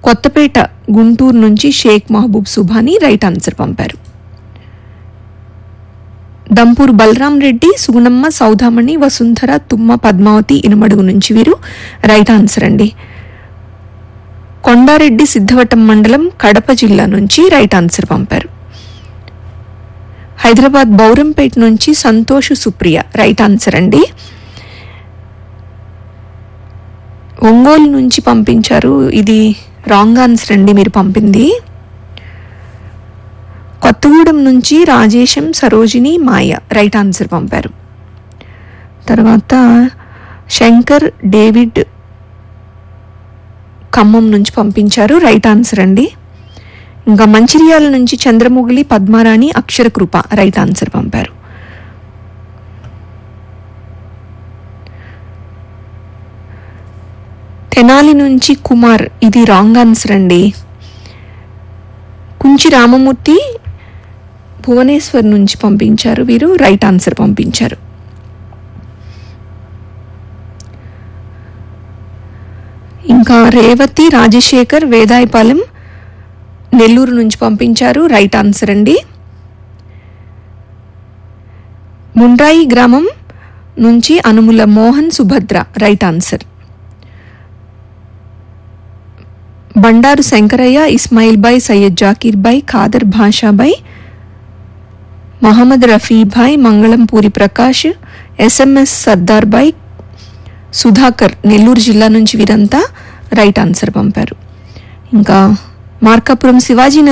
కొత్తపేట గుంటూరు నుంచి Sheikh Mahaboob Subhani right answer పంపారు దంపూర్ బలరాం రెడ్డి సుగుణమ్మ సౌదామణి వసుంధర తుమ్మ పద్మావతి ఇనుమడుగు నుంచి వీరు రైట్ ఆన్సర్ అండి కొండారెడ్డి సిద్ధవటం మండలం కడప జిల్లా నుంచి రైట్ ఆన్సర్ పంపారు హైదరాబాద్ బౌరంపేట నుంచి సంతోష్ సుప్రియ రైట్ ఆన్సర్ అండి ఒంగోలు నుంచి పంపించారు ఇది రాంగ్ ఆన్సర్ అండి మీరు పంపింది కొత్తగూడెం నుంచి రాజేశం సరోజిని మాయ రైట్ ఆన్సర్ పంపారు తర్వాత శంకర్ డేవిడ్ ఖమ్మం నుంచి పంపించారు రైట్ ఆన్సర్ అండి ఇంకా మంచిర్యాల నుంచి చంద్రముగిలి పద్మారాణి అక్షర కృప రైట్ ఆన్సర్ పంపారు తెనాలి నుంచి కుమార్ ఇది రాంగ్ ఆన్సర్ అండి కుంచి రామమూర్తి భువనేశ్వర్ నుంచి పంపించారు వీరు రైట్ ఆన్సర్ పంపించారు ఇంకా రేవతి రాజశేఖర్ వేదాయపాలెం నెల్లూరు నుంచి పంపించారు రైట్ ఆన్సర్ అండి ముండ్రాయి గ్రామం నుంచి Anumula Mohan Subhadra right answer Bandaru Shankaraiah Ismail Bhai Syed Zakir Bhai Khader Bhashabhai Mohammed Rafibhai Mangalampuri Prakash SMS Sardar Bhai Sudhakar Nellore జిల్లా నుంచి వీరంతా రైట్ ఆన్సర్ పంపారు ఇంకా మార్కాపురం శివాజీ